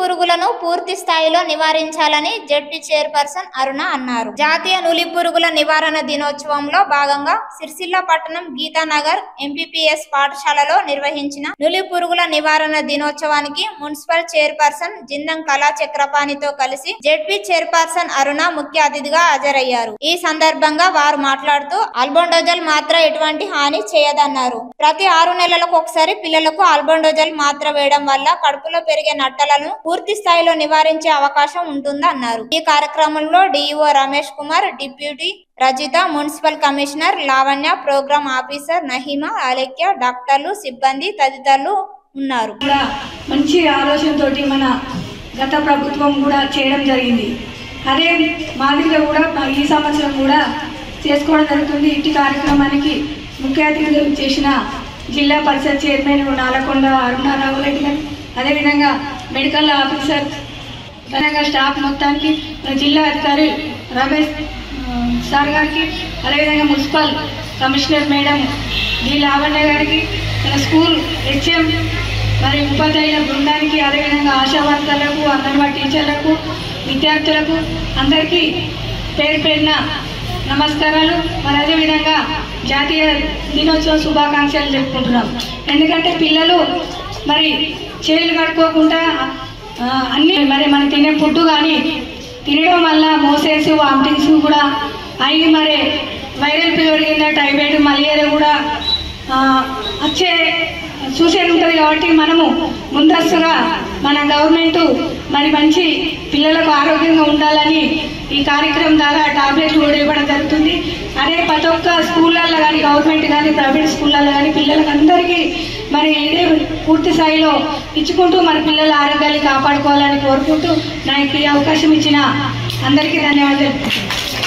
పురుగులను పూర్తి స్థాయిలో నివారించాలని జడ్పీ చైర్పర్సన్ అరుణ అన్నారు జాతీయ నులి పురుగుల నివారణ దినోత్సవంలో భాగంగా సిరిసిల్ల పట్టణం గీతానగర్ ఎంపీపీఎస్ పాఠశాలలో నిర్వహించిన నులి పురుగుల నివారణ దినోత్సవానికి మున్సిపల్ చైర్పర్సన్ జిందం కళా చక్రపాణితో కలిసి జడ్పీ చైర్పర్సన్ అరుణ ముఖ్య అతిథిగా హాజరయ్యారు ఈ సందర్భంగా వారు మాట్లాడుతూ ఆల్బోండోజల్ మాత్ర ఎటువంటి హాని చేయదన్నారు ప్రతి ఆరు నెలలకు ఒకసారి పిల్లలకు ఆల్బోండోజల్ మాత్ర వేయడం వల్ల కడుపులో పెరిగే నట్టలను పూర్తి స్థాయిలో నివారించే అవకాశం ఉంటుందన్నారు ఈ కార్యక్రమంలో DEO Ramesh Kumar deputy Rajitha municipal commissioner Lavanya programme officer Nahima Alekhya డాక్టర్లు సిబ్బంది తదితరులు ఉన్నారు కూడా మంచి ఆలోచనతోటి మన గత ప్రభుత్వం కూడా చేయడం జరిగింది అదే మాదిరిగా కూడా మా ఈ సంవత్సరం కూడా చేసుకోవడం జరుగుతుంది ఇట్టి కార్యక్రమానికి ముఖ్య అతిథులు చేసిన జిల్లా పరిషత్ చైర్మన్ నాలకొండ అరుణారావు రెడ్డి గారు అదేవిధంగా మెడికల్ ఆఫీసర్ అదేవిధంగా స్టాఫ్ మొత్తానికి మన జిల్లా అధికారి రమేష్ ఆ, సార్ గారికి అదేవిధంగా municipal commissioner madam D Lavanya గారికి మన స్కూల్ హెచ్ఎం మరి ఉపాధ్యాయుల బృందానికి అదేవిధంగా ఆశా వర్కర్లకు అంగన్వాడీ టీచర్లకు విద్యార్థులకు అందరికీ పేరు పేరున నమస్కారాలు మరి అదేవిధంగా జాతీయ దినోత్సవ శుభాకాంక్షలు చెప్పుకుంటున్నాం ఎందుకంటే పిల్లలు మరి చేతులు కడుక్కోకుండా ఆ, అన్ని మరి మనం తినే ఫుడ్ కానీ తినడం వల్ల మోసేస్ వామిటింగ్స్ కూడా అవి మరి వైరల్ ఫీవర్ కింద టైఫాయిడ్ మలేరియా కూడా ఆ, వచ్చే చూసేది ఉంటుంది కాబట్టి మనము ముందస్తుగా మన గవర్నమెంట్ మరి మంచి పిల్లలకు ఆరోగ్యంగా ఉండాలని ఈ కార్యక్రమం ద్వారా టాబ్లెట్లు కూడా ఇవ్వడం జరుగుతుంది అదే ప్రతి ఒక్క స్కూళ్ళల్లో కానీ గవర్నమెంట్ కానీ ప్రైవేట్ స్కూళ్ళల్లో కానీ పిల్లలకు అందరికీ మరి ఇదే పూర్తి స్థాయిలో ఇచ్చుకుంటూ మన పిల్లల ఆరోగ్యాన్ని కాపాడుకోవాలని కోరుకుంటూ నాకు ఈ అవకాశం ఇచ్చిన అందరికీ ధన్యవాదాలు